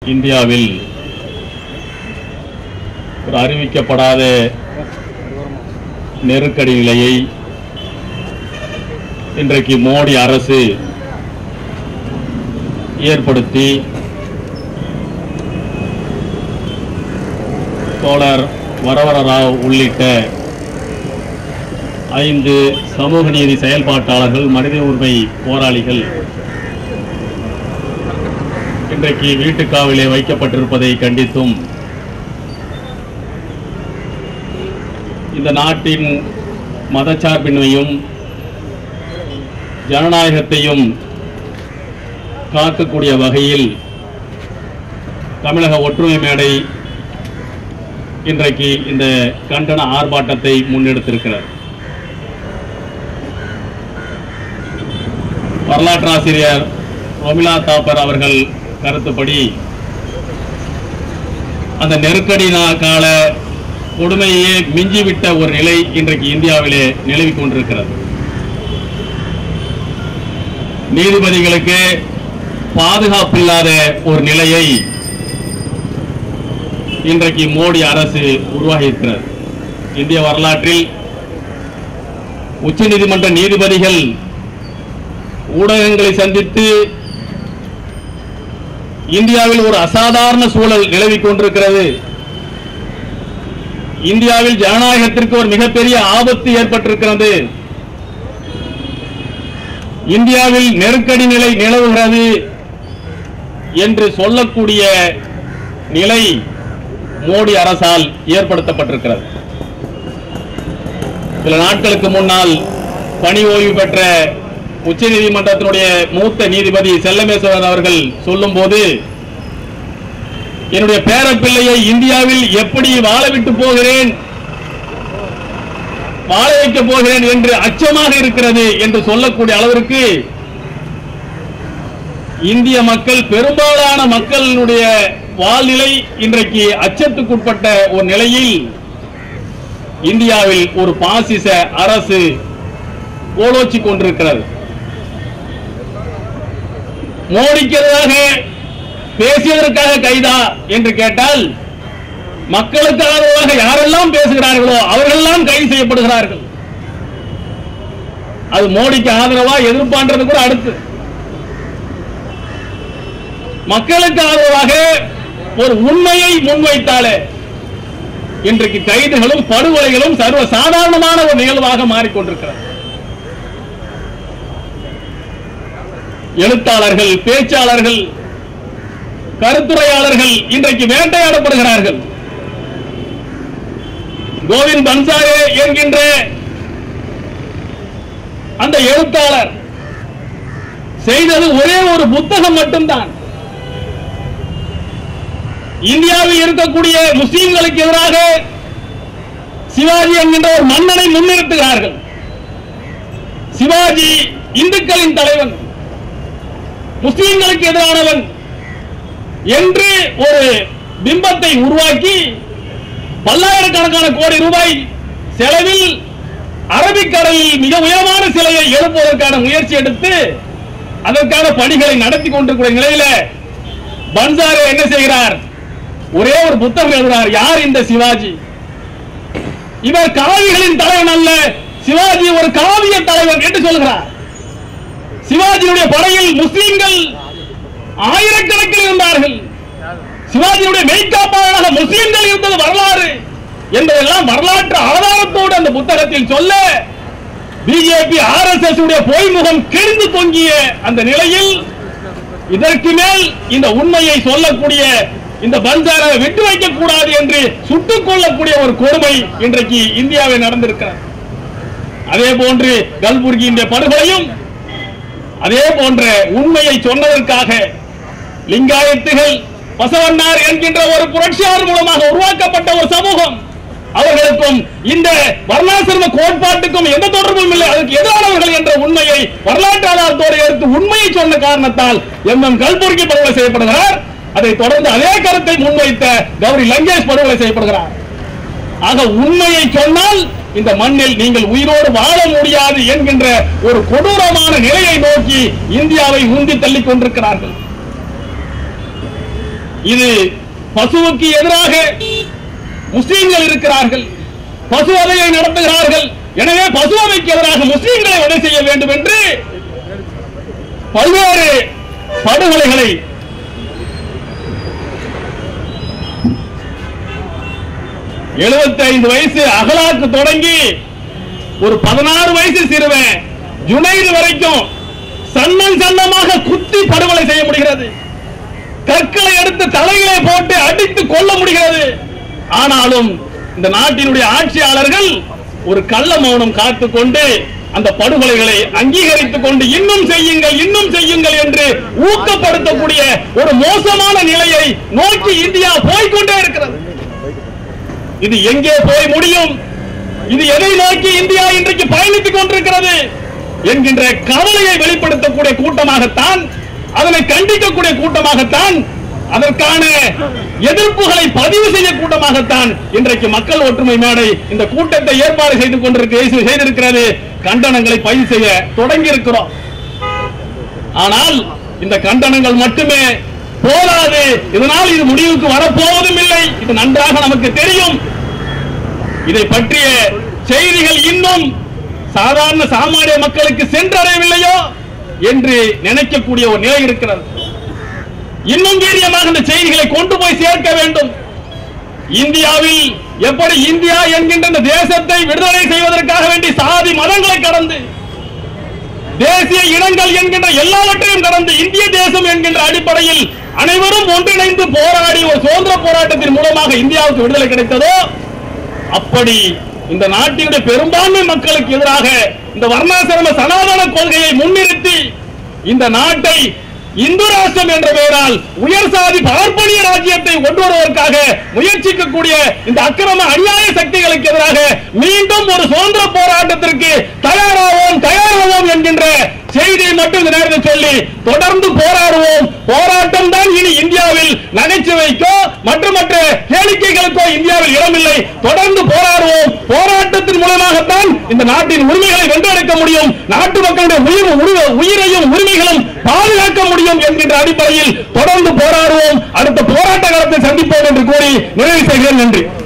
இந்தியாவில் ஒரு அறிவிக்கப்படாத நெருக்கடி நிலையை இன்றைக்கு மோடி அரசு ஏற்படுத்தி தோழர் வரவர ராவ் உள்ளிட்ட ஐந்து சமூக நீதி செயல்பாட்டாளர்கள் மனித உரிமை போராளிகள் இன்றைக்கு வீட்டுக்காவலே வைக்கப்பட்டிருப்பதை கண்டித்தும் இந்த நாட்டின் மதச்சார்பின்மையும் ஜனநாயகத்தையும் காக்கக்கூடிய வகையில் தமிழக ஒற்றுமை மேடை இன்றைக்கு இந்த கண்டன ஆர்ப்பாட்டத்தை முன்னெடுத்திருக்கிறது வரலாற்றாசிரியர் ரொமிலா தாப்பர் அவர்கள் கருத்துப்படி அந்த நெருக்கடி நா- கால கொடுமையே மிஞ்சிவிட்ட ஒரு நிலை இன்றைக்கு இந்தியாவிலே நிலவிக் கொண்டிருக்கிறது நீதிபதிகளுக்கு பாதுகாப்பு இல்லாத ஒரு நிலையை இன்றைக்கு மோடி அரசு உருவாகி இருக்கிறது இந்திய வரலாற்றில் உச்சநீதிமன்ற நீதிபதிகள் ஊடகங்களை சந்தித்து இந்தியாவில் ஒரு அசாதாரண சூழல் நிலவிக் கொண்டிருக்கிறது இந்தியாவில் ஜனநாயகத்திற்கு ஒரு மிகப்பெரிய ஆபத்து ஏற்பட்டிருக்கிறது இந்தியாவில் நெருக்கடி நிலை நிலவுகிறது என்று சொல்லக்கூடிய நிலை மோடி அரசால் ஏற்படுத்தப்பட்டிருக்கிறது சில நாட்களுக்கு முன்னால் பணி ஓய்வு பெற்ற உச்சநீதிமன்றத்தினுடைய மூத்த நீதிபதி செல்லமேஸ்வரன் அவர்கள் சொல்லும்போது என்னுடைய பேரப்பிள்ளையை இந்தியாவில் எப்படி வாழ விட்டு போகிறேன் வாழ வைக்கப் போகிறேன் என்று அச்சமாக இருக்கிறது என்று சொல்லக்கூடிய அளவிற்கு இந்திய மக்கள் பெரும்பாலான மக்களினுடைய வாழ்நிலை இன்றைக்கு அச்சத்துக்குட்பட்ட ஒரு நிலையில் இந்தியாவில் ஒரு பாசிச அரசு கோலோச்சி கொண்டிருக்கிறது மோடிக்கு எதிராக பேசியதற்காக கைதா என்று கேட்டால் மக்களுக்கு ஆதரவாக யாரெல்லாம் பேசுகிறார்களோ அவர்களெல்லாம் கைது செய்யப்படுகிறார்கள் அது மோடிக்கு ஆதரவா எதிர்ப்பான்றது கூட அடுத்து மக்களுக்கு ஆதரவாக ஒரு உண்மையை முன்வைத்தாலே இன்றைக்கு கைதுகளும் படுகொலைகளும் சர்வ சாதாரணமான ஒரு நிகழ்வாக மாறிக்கொண்டிருக்கிறது எழுத்தாளர்கள் பேச்சாளர்கள் கருத்துரையாளர்கள் இன்றைக்கு வேட்டையாடப்படுகிறார்கள் கோவிந்த் பன்சாரே என்கின்ற அந்த எழுத்தாளர் செய்தது ஒரே ஒரு புத்தகம் மட்டும்தான் இந்தியாவில் இருக்கக்கூடிய முஸ்லிம்களுக்கு எதிராக சிவாஜி என்கின்ற ஒரு மன்னனை முன்னிறுத்துகிறார்கள் சிவாஜி இந்துக்களின் தலைவன் முஸ்லிம்களுக்கு எதிரானவன் என்று ஒரு பிம்பத்தை உருவாக்கி பல்லாயிரக்கணக்கான கோடி ரூபாய் செலவில் அரபிக்கடலில் மிக உயரமான சிலையை எழுப்புவதற்கான முயற்சி எடுத்து அதற்கான பணிகளை நடத்தி கொண்டிருக்கிற நிலையில பன்சாரே என்ன செய்கிறார் ஒரே ஒரு புத்தகம் எழுதுகிறார் யார் இந்த சிவாஜி இவர் காவிகளின் தலைவன் அல்ல சிவாஜி ஒரு காவிய தலைவன் என்று சொல்கிறார் சிவாஜியுடைய படையில் முஸ்லிம்கள் ஆயிரக்கணக்கில் இருந்தார்கள் சிவாஜியுடைய மெய்காப்பாளராக முஸ்லிம்கள் இருந்தது வரலாறு என்பதெல்லாம் வரலாற்று ஆதாரத்தோடு அந்த புத்தகத்தில் சொல்ல பிஜேபி ஆர்எஸ்எஸ் உடைய பொய்முகம் கிழிந்து தொங்கிய அந்த நிலையில் இதற்கு மேல் இந்த உண்மையை சொல்லக்கூடிய இந்த பஞ்சாரை விட்டு வைக்க கூடாது என்று சுட்டுக் கொள்ளக்கூடிய ஒரு கொடுமை இன்றைக்கு இந்தியாவில் நடந்திருக்கிறது அதே போன்று கல்புர்கியின் படுகொலையும் அதே போன்ற உண்மையை சொன்னதற்காக லிங்காயத்துகள் பசவன்னார் என்கின்ற ஒரு புரட்சியாளர் மூலமாக உருவாக்கப்பட்ட ஒரு சமூகம் அவர்களுக்கும் இந்த வர்ணாசிரம கோட்பாட்டுக்கும் எந்த தொடர்பும் இல்லை அதற்கு எதிரானவர்கள் என்ற உண்மையை வரலாற்று ஆதாரத்தோடு எடுத்து உண்மையை சொன்ன காரணத்தால் எம் எம் கல்புர்கி படுகொலை செய்யப்படுகிறார் அதை தொடர்ந்து அதே கருத்தை முன்வைத்த கௌரி லங்கேஷ் படுகொலை செய்யப்படுகிறார் ஆக உண்மையை சொன்னால் இந்த மண்ணில் நீங்கள் உயிரோடு வாழ முடியாது என்கின்ற ஒரு கொடூரமான நிலையை நோக்கி இந்தியாவை உந்தி தள்ளிக் கொண்டிருக்கிறார்கள் இது பசுவுக்கு எதிராக முஸ்லிம்கள் இருக்கிறார்கள் பசுவதையை நடத்துகிறார்கள் எனவே பசுவதைக்கு எதிராக முஸ்லிம்களை வதை செய்ய வேண்டும் என்று பல்வேறு படுகொலைகளை எழுபத்தி ஐந்து வயசு அகலாக்கு தொடங்கி ஒரு பதினாறு வயசு சிறுவன் ஜுனைது வரைக்கும் சன்னம் சன்னமாக குத்தி படுகொலை செய்ய முடிகிறது கற்களை எடுத்து தலையிலே போட்டு அடித்து கொல்ல முடிகிறது ஆனாலும் இந்த நாட்டினுடைய ஆட்சியாளர்கள் ஒரு கள்ள மௌனம் காத்துக்கொண்டு அந்த படுகொலைகளை அங்கீகரித்துக் கொண்டு இன்னும் செய்யுங்கள் இன்னும் செய்யுங்கள் என்று ஊக்கப்படுத்தக்கூடிய ஒரு மோசமான நிலையை நோக்கி இந்தியா போய்க்கொண்டே இருக்கிறது இது எங்கே போய் முடியும் இது எதை நோக்கி இந்தியா இன்றைக்கு பயணித்துக் கொண்டிருக்கிறது என்கின்ற கவலையை வெளிப்படுத்தக்கூடிய கூட்டமாகத்தான் அதனை கண்டிக்கக்கூடிய கூட்டமாகத்தான் அதற்கான எதிர்ப்புகளை பதிவு செய்ய கூட்டமாகத்தான் இன்றைக்கு மக்கள் ஒற்றுமை மேடை இந்த கூட்டத்தை ஏற்பாடு செய்து கொண்டிருக்க செய்திருக்கிறது கண்டனங்களை பதிவு செய்ய தொடங்கி இருக்கிறோம் ஆனால் இந்த கண்டனங்கள் மட்டுமே போதாது இதனால் இது முடிவுக்கு வரப்போவதும் இல்லை இது நன்றாக நமக்கு தெரியும் இதை பற்றிய செய்திகள் இன்னும் சாதாரண சாமானிய மக்களுக்கு சென்றடையவில்லையோ என்று நினைக்கக்கூடிய ஒரு நிலை இருக்கிறது இன்னும் வீரியமாக இந்த செய்திகளை கொண்டு போய் சேர்க்க வேண்டும் இந்தியாவில் எப்படி இந்தியா என்கின்ற இந்த தேசத்தை விடுதலை செய்வதற்காக வேண்டி சாதி மதங்களை கடந்து தேசிய இனங்கள் என்கின்ற எல்லாவற்றையும் கடந்து இந்திய தேசம் என்கின்ற அடிப்படையில் அனைவரும் ஒன்றிணைந்து போராடி ஒரு சுதந்திர போராட்டத்தின் மூலமாக இந்தியாவுக்கு விடுதலை கிடைத்ததோ அப்படி இந்த நாட்டினுடைய பெரும்பான்மை மக்களுக்கு எதிராக இந்த வர்ணாசிரம சனாதன கொள்கையை முன்னிறுத்தி இந்த நாட்டை இந்து ராஷ்டிரம் என்ற பெயரால் உயர் சாதி பார்ப்பனிய ராஜ்யத்தை கொண்டு வருவதற்காக முயற்சிக்கக்கூடிய இந்த அக்கிரம அநியாய சக்திகளுக்கு எதிராக மீண்டும் ஒரு சுதந்திர போராட்டத்திற்கு தயாராவோம் தயாராவோம் என்கின்ற செய்தியை மட்டும் இந்த நேரத்தில் சொல்லி தொடர்ந்து போராடுவோம் போராட்டம் தான் இனி இந்தியாவில் நகைச்சுவைக்கோ மற்ற மற்ற கேளிக்கைகளுக்கோ இந்தியாவில் இடமில்லை தொடர்ந்து போராடுவோம் போராட்டத்தின் மூலமாகத்தான் இந்த நாட்டின் உரிமைகளை வென்றெடுக்க முடியும் நாட்டு மக்களுடைய உயிர் உரு- உயிரையும் உரிமைகளும் பாதுகாக்க முடியும் என்கின்ற அடிப்படையில் தொடர்ந்து போராடுவோம் அடுத்த போராட்ட காலத்தை சந்திப்போம் என்று கூறி நிறைவு செய்கிறேன் நன்றி